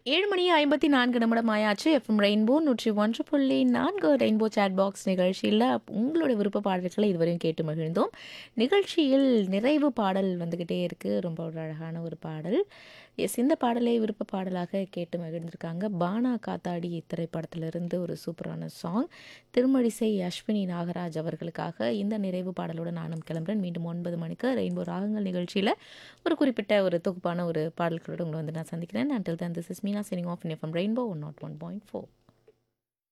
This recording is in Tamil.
ஏழு மணி ஐம்பத்தி நான்கு நிமிடம் ஆயாச்சு எஃப்எம் ரெயின்போ நூற்றி ஒன்று புள்ளி நான்கு ரெயின்போ சேட் பாக்ஸ் நிகழ்ச்சியில் உங்களோட விருப்ப பாடல்களை இதுவரையும் கேட்டு மகிழ்ந்தோம் நிகழ்ச்சியில் நிறைவு பாடல் வந்துக்கிட்டே இருக்குது ரொம்ப ஒரு அழகான ஒரு பாடல் எஸ் இந்த பாடலை விருப்ப பாடலாக கேட்டு மகிழ்ந்திருக்காங்க பானா காத்தாடி திரைப்படத்திலிருந்து ஒரு சூப்பரான சாங் திருமழிசை அஸ்வினி நாகராஜ் அவர்களுக்காக இந்த நிறைவு பாடலோட நானும் கிளம்புறேன் மீண்டும் ஒன்பது மணிக்கு ரெயின்போ ராகங்கள் நிகழ்ச்சியில் ஒரு குறிப்பிட்ட ஒரு தொகுப்பான ஒரு பாடல்களோடு உங்களை வந்து நான் சந்திக்கிறேன் until then this is Meena signing off FM Rainbow one naught one point four